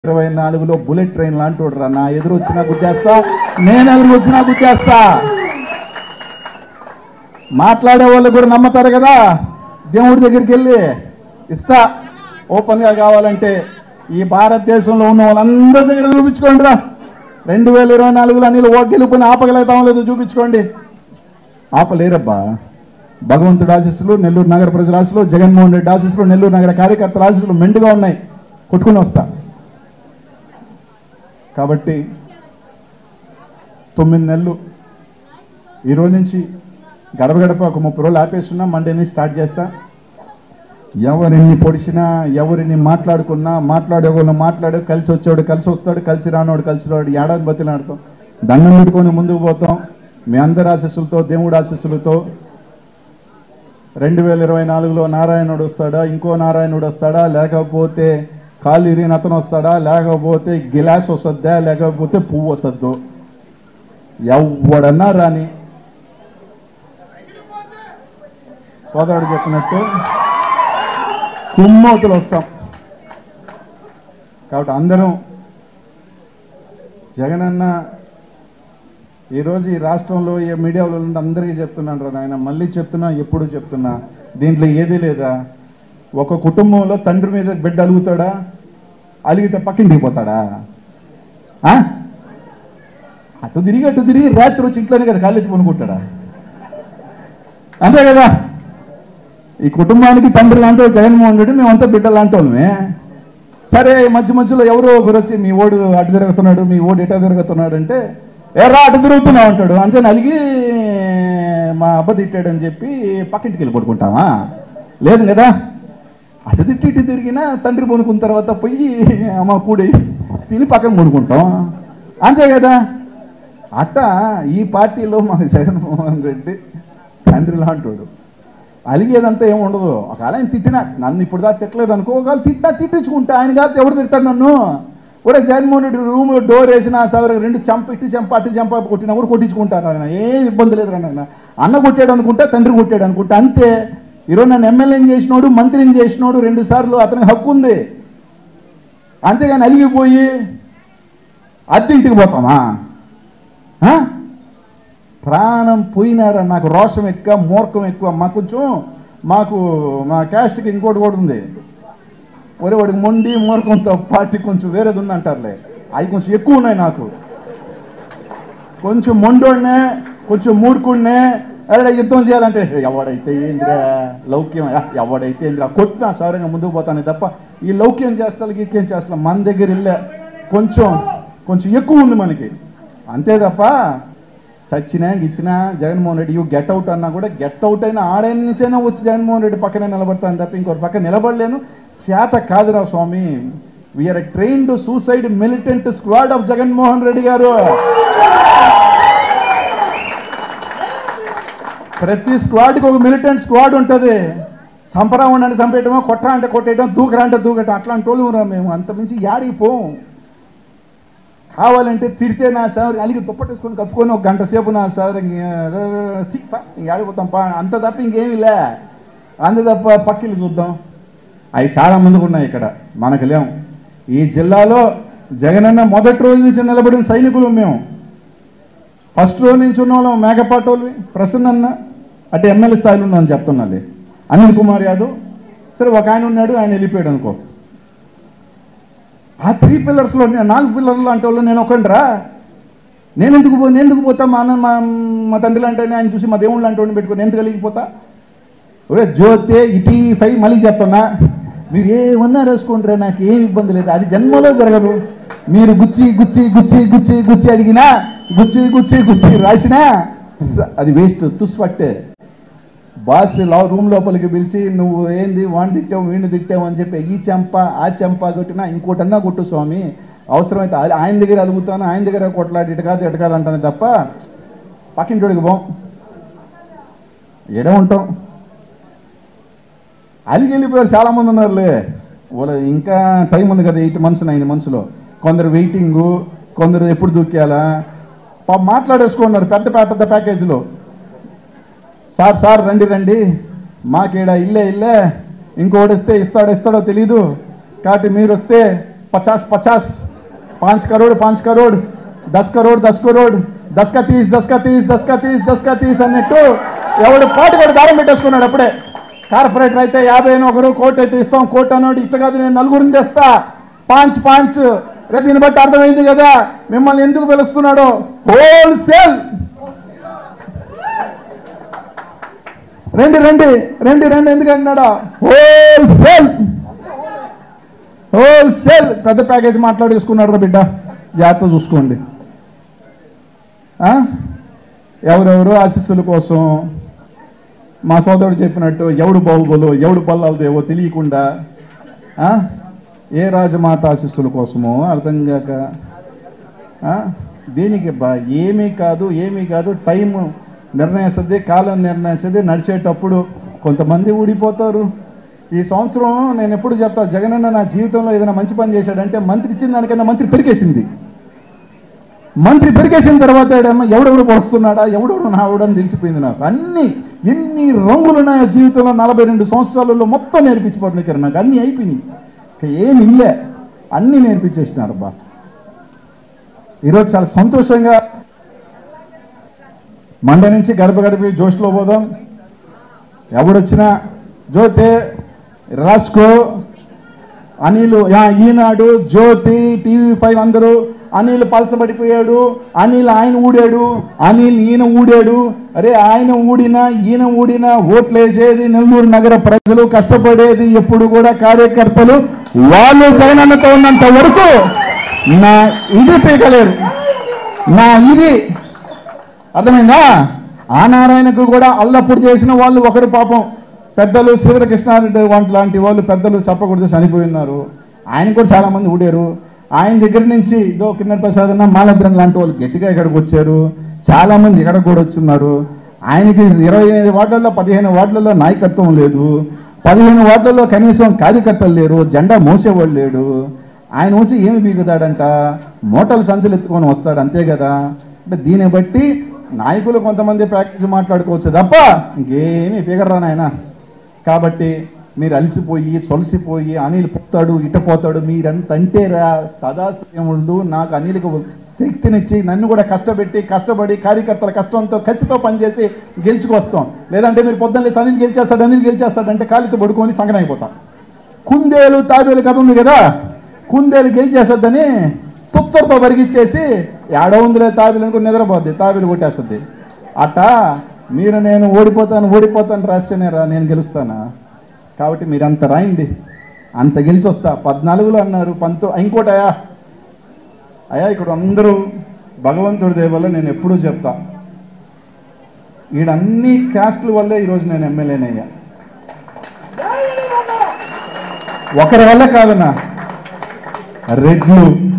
ఇరవై నాలుగులో bullet train లాంటి రా నా ఎదురు వచ్చినా గుద్దేస్తా నేను ఎదురు వచ్చినా గుద్దేస్తా మాట్లాడే వాళ్ళు కూడా నమ్మతారు కదా దేవుడి దగ్గరికి వెళ్ళి ఇస్తా ఓపెన్ గా కావాలంటే ఈ భారతదేశంలో ఉన్న వాళ్ళందరి దగ్గర చూపించుకోండి రా రెండు వేల ఇరవై నాలుగులో నీళ్ళు ఓటు గెలుపుని ఆపగలుగుతాం లేదో చూపించుకోండి ఆపలేరబ్బా భగవంతుడు ఆశీస్సులు నెల్లూరు నగర ప్రజల ఆశీస్సులు జగన్మోహన్ రెడ్డి ఆశీస్సులు నెల్లూరు నగర కార్యకర్తల ఆశీస్సులు మెండుగా ఉన్నాయి కొట్టుకుని వస్తా కాబట్టి తొమ్మిది నెలలు ఈ రోజు నుంచి గడప గడప ఒక ముప్పై రోజులు ఆపేస్తున్నా మండే నుంచి స్టార్ట్ చేస్తా ఎవరిని పొడిచినా ఎవరిని మాట్లాడుకున్నా మాట్లాడేవాళ్ళు మాట్లాడు కలిసి వచ్చాడు కలిసి వస్తాడు కలిసి రానోడు కలిసి రాడు ఏడాది బతిలాడతాం దండం పెట్టుకొని ముందుకు పోతాం మీ అందరి ఆశీస్సులతో దేవుడి ఆశీస్సులతో రెండు వేల ఇరవై నాలుగులో నారాయణుడు వస్తాడా ఇంకో నారాయణుడు వస్తాడా లేకపోతే కాలు ఇరిగిన అతను వస్తాడా లేకపోతే గిలాస్ వస్తుందా లేకపోతే పువ్వు వస్తుందో ఎవడన్నా రాని సోదరుడు చెప్పినట్టు కుమ్మోతులు వస్తాం కాబట్టి అందరం జగనన్న ఈరోజు ఈ రాష్ట్రంలో ఏ మీడియాలో ఉండి అందరికీ చెప్తున్నాను రా నాయన మళ్ళీ చెప్తున్నా ఎప్పుడు చెప్తున్నా దీంట్లో ఏదీ లేదా ఒక కుటుంబంలో తండ్రి మీద బిడ్డ అలుగుతాడా అలిగితే పక్కింటికి పోతాడా ఆ? అటు తిరిగి అటు తిరిగి రాత్రి వచ్చి ఇంట్లోనే కదా కాళ్ళెత్తి కొనుక్కుంటాడా అంతే కదా ఈ కుటుంబానికి తండ్రి లాంటి వాడు జగన్మోహన్ రెడ్డి మేమంతా బిడ్డ లాంటి వాళ్ళమే సరే మధ్య మధ్యలో ఎవరో ఒకరు వచ్చి మీ ఓడు అటు తిరుగుతున్నాడు మీ ఓడు ఇట తిరుగుతున్నాడు అంటే ఎర్రా అటు తిరుగుతున్నావు అంటాడు అంతే నలిగి మా అబ్బ తిట్టాడని చెప్పి పక్కింటికి వెళ్ళి పడుకుంటావా లేదు కదా అటు తిట్టి ఇటు తిరిగినా తండ్రి పడుకున్న తర్వాత పోయి అమ్మ కూడి తిని పక్కన పడుకుంటాం అంతే కదా అట్ట ఈ పార్టీలో మాకు జగన్మోహన్ రెడ్డి తండ్రి లాంటోడు అలిగేదంతా ఏమి ఉండదు ఒకవేళ ఆయన తిట్టినా నన్ను ఇప్పుడు దాకా తిట్టలేదు అనుకో ఒకవేళ తిట్టా తిట్టించుకుంటా ఆయన కాదు ఎవరు తిడతాడు నన్ను ఒరే జగన్మోహన్ రెడ్డి రూమ్ డోర్ వేసిన సవర రెండు చంప ఇటు చంప అటు చంప కొట్టినా కూడా కొట్టించుకుంటారు ఆయన ఏం ఇబ్బంది లేదు నాన్న అన్న కొట్టాడు అనుకుంటా తండ్రి కొట్టాడు అనుకుంటా అంతే ఈరోజు నన్ను ఎమ్మెల్యేని చేసినోడు మంత్రిని చేసినోడు రెండు సార్లు అతనికి హక్కు ఉంది అంతేగాని అలిగిపోయి అద్దె ఇంటికి పోతామా ఆ? ప్రాణం పోయినారా నాకు రోషం ఎక్కువ మూర్ఖం ఎక్కువ మాకు కొంచెం మాకు మా క్యాస్ట్కి ఇంకోటి కూడా ఉంది ఒరే వాడికి మొండి మూర్ఖంతో పార్టీ కొంచెం వేరేది ఉంది అంటారులే అవి కొంచెం ఎక్కువ ఉన్నాయి నాకు కొంచెం మొండోడినే కొంచెం మూర్ఖుడినే అరే యుద్ధం చేయాలంటే ఎవడైతే ఏందిరా లౌక్యం ఆ, ఎవడైతే ఏందిరా కొట్టినా సౌరంగా ముందుకు పోతానే తప్ప ఈ లౌక్యం చేస్తాను గీక్యం చేస్తాను మన దగ్గర వెళ్ళే కొంచెం కొంచెం ఎక్కువ ఉంది మనకి అంతే తప్ప చచ్చినా గిచ్చినా Jaganmohan Reddy you get out అన్నా కూడా గెట్ అవుట్ అయినా ఆడైన నుంచైనా వచ్చి జగన్మోహన్ రెడ్డి పక్కనే నిలబడతాను తప్ప ఇంకోటి పక్కన నిలబడలేను చేత కాదురా Swami we're trained suicide militant squad of Jaganmohan Reddy గారు ప్రతి స్క్వాడ్కి ఒక మిలిటెంట్ స్క్వాడ్ ఉంటుంది చంపరా ఉండని చంపేయటమో కొట్టరా అంటే కొట్టేయటం దూకరా అంటే దూకటం అట్లాంటి వాళ్ళు రా మేము అంత మించి యాడికి పోం కావాలంటే తిడితే నా సార్ అలిగి దుప్పటేసుకొని కప్పుకొని ఒక గంట సేపు నా సార్ ఆడిపోతాం పా అంత తప్ప ఇంకేమీ లే అంత తప్ప పక్కిలు చూద్దాం అవి చాలా మందికి ఉన్నాయి ఇక్కడ మనకు లేవు ఈ జిల్లాలో జగనన్న మొదటి రోజు నుంచి నిలబడిన సైనికులు మేము ఫస్ట్ రోజు నుంచి ఉన్న వాళ్ళం మేకపాటి వాళ్ళవి ప్రసన్న అంటే ఎమ్మెల్యే స్థాయిలో ఉన్నాను చెప్తున్నాను అనిల్ కుమార్ యాదవ్ సరే ఒక ఆయన ఉన్నాడు ఆయన వెళ్ళిపోయాడు అనుకో ఆ త్రీ పిల్లర్స్లో నేను నాలుగు పిల్లర్లు అంటే వాళ్ళు నేను ఒకటిరా నేను ఎందుకు పో నేను ఎందుకు పోతా మా అన్న మా మా తండ్రి అంటే ఆయన చూసి మా దేవుళ్ళు అంటే పెట్టుకొని ఎందుకు కలిగిపోతా ఒరే జ్యోతే ఇటీ ఫైవ్ మళ్ళీ చెప్తున్నా మీరు ఏమన్నా రాసుకుంటారా నాకు ఏం ఇబ్బంది లేదు అది జన్మలో జరగదు మీరు గుచ్చి గుచ్చి గుచ్చి గుచ్చి గుచ్చి అడిగినా గుచ్చి గుచ్చి గుచ్చి రాసినా అది వేస్ట్ తుస్పట్టే బాస్ లా రూమ్ లోపలికి పిలిచి నువ్వు ఏంది వాడిని తిట్టావు వీడిని తిట్టావు అని చెప్పి ఈ చెంప ఆ చెంప కొట్టినా ఇంకోటన్నా కొట్టు స్వామి అవసరమైతే ఆ- ఆయన దగ్గర అలుగుతాను ఆయన దగ్గర కొట్లాడి ఇటు కాదు ఇటు కాదు అంటాను తప్ప పక్కింటోడికి పోం ఎడ ఉంటాం అలిగి వెళ్ళిపోయారు చాలా మంది ఉన్నారులే వాళ్ళ ఇంకా టైం ఉంది కదా ఎయిట్ మంత్స్ నైన్ మంత్స్లో కొందరు వెయిటింగ్ కొందరు ఎప్పుడు దూకేయాలా పాపం మాట్లాడేసుకున్నారు పెద్ద పెద్ద ప్యాకేజీలో సార్ సార్ రండి రండి మాకేడ ఇల్లే ఇల్లే ఇంకోటి వస్తే ఇస్తాడో ఇస్తాడో తెలీదు కాబట్టి మీరు వస్తే पचास पचास पाँच करोड़ पाँच करोड़ दस करोड़ दस करोड़ दस का तीस दस का तीस दस का तीस दस का తీస్ అన్నట్టు ఎవడు పాటు కూడా దారం పెట్టేసుకున్నాడు అప్పుడే కార్పొరేటర్ అయితే యాభై అని ఒకరు కోట్ అయితే ఇస్తాం కోట్ అన్నాడు ఇట్ట కాదు నేను నలుగురిని తెస్తా పాంచ్ పాంచ్ రేపు దీన్ని బట్టి అర్థమైంది కదా మిమ్మల్ని ఎందుకు పిలుస్తున్నాడో హోల్సేల్ రండి రండి రండి రండి ఎందుకంటున్నాడా హోల్సేల్ హోల్సేల్ పెద్ద ప్యాకేజ్ మాట్లాడేసుకున్నాడు రా బిడ్డ జాగ్రత్త చూసుకోండి ఆ? ఎవరెవరు ఆశీస్సుల కోసం మా సోదరుడు చెప్పినట్టు ఎవడు బాహుబలు ఎవడు బల్లాలు దేవో తెలియకుండా ఆ? ఏ రాజమాత ఆశీస్సుల కోసమో అర్థం కాక ఆ? దేనికి బా ఏమీ కాదు ఏమీ కాదు టైం నిర్ణయిస్తుంది కాలం నిర్ణయిస్తుంది నడిచేటప్పుడు కొంతమంది ఊడిపోతారు ఈ సంవత్సరం నేను ఎప్పుడు చెప్తా జగనన్న నా జీవితంలో ఏదైనా మంచి పని చేశాడంటే మంత్రి ఇచ్చిన దానికన్నా మంత్రి పెరిగేసింది మంత్రి పెరిగేసిన తర్వాత ఏడమ్మా ఎవడెవడు పొడుస్తున్నాడా ఎవడెవడు నావుడని తెలిసిపోయింది నాకు అన్ని ఎన్ని రంగులు ఉన్నాయో జీవితంలో నలభై రెండు సంవత్సరాలలో మొత్తం నేర్పించిపోతున్నాయి నాకు అన్ని అయిపోయినాయి ఇక ఏమి ఇల్లే అన్ని నేర్పించేసినారు బా ఈరోజు చాలా సంతోషంగా మండే నుంచి గడప గడిపి జోష్లో పోదాం ఎవడొచ్చినా జ్యోతి రాస్కో అనిల్ యా, ఈనాడు జ్యోతి టీవీ ఫైవ్ అందరూ అనిల్ పలసబడిపోయాడు అనిల్ ఆయన ఊడాడు అనిల్ ఈయన ఊడాడు అరే ఆయన ఊడినా ఈయన ఊడినా ఓట్లేసేది నెల్లూరు నగర ప్రజలు కష్టపడేది ఎప్పుడు కూడా కార్యకర్తలు వాళ్ళు జగనన్నతో ఉన్నంత వరకు నా ఇది పీకలేరు నా ఇది అర్థమైందా ఆ నారాయణకు కూడా అల్లప్పుడు చేసిన వాళ్ళు ఒకరు పాపం పెద్దలు శ్రీధర కృష్ణారెడ్డి వంటి లాంటి వాళ్ళు పెద్దలు చెప్పకూడదు చనిపోయినారు ఆయన కూడా చాలా మంది ఊడారు ఆయన దగ్గర నుంచి ఇదో కిన్నెర ప్రసాద్ అన్న మాలద్రం లాంటి వాళ్ళు గట్టిగా ఇక్కడికి వచ్చారు చాలా మంది ఇక్కడ కూడా వచ్చున్నారు ఆయనకి ఇరవై ఐదు వార్డులలో పదిహేను వార్డులలో నాయకత్వం లేదు పదిహేను వార్డులలో కనీసం కార్యకర్తలు లేరు జెండా మోసేవాళ్ళు లేడు ఆయన వచ్చి ఏమి బీగుతాడంట మోటార్లు సంచులు ఎత్తుకొని వస్తాడు అంతే కదా అంటే దీన్ని బట్టి నాయకులు కొంతమంది ప్యాకేజ్ మాట్లాడుకోవచ్చు తప్ప ఇంకేమీ ఫిగర్ నాయన కాబట్టి మీరు అలసిపోయి సొలసిపోయి అనిల్ పోతాడు ఇట పోతాడు మీరంత అంటేరా సదాశయముడు నాకు అనిల్కి శక్తినిచ్చి నన్ను కూడా కష్టపెట్టి కష్టపడి కార్యకర్తల కష్టంతో ఖచ్చితంగా పనిచేసి గెలుచుకొస్తాం లేదంటే మీరు పొద్దున్న అనిల్ గెలిచేస్తాడు అనిల్ గెలిచేస్తాడు అంటే కాలితో పడుకొని సంగన అయిపోతాం కుందేలు తాబేలు కథ ఉంది కదా కుందేలు గెలిచేస్తుందని తుత్తరతో పరిగిస్తేసి ఏడో ఉందిలే తాబేలు అనుకుని నిద్రపోద్ది తాబేలు కొట్టేస్తుంది అట్ట మీరు నేను ఓడిపోతాను ఓడిపోతాను రాస్తేనే రా నేను గెలుస్తానా కాబట్టి మీరు అంత రాయండి అంత గెలిచి వస్తా పద్నాలుగులో అన్నారు పంతో ఇంకోటి అయ్యా అయ్యా ఇక్కడ అందరూ భగవంతుడి దయ వల్ల నేను ఎప్పుడూ చెప్తా ఈడన్ని క్యాస్ట్ల వల్లే ఈరోజు నేను ఎమ్మెల్యేనయ్యా ఒకరి వల్ల కాదన్నా రెడ్లు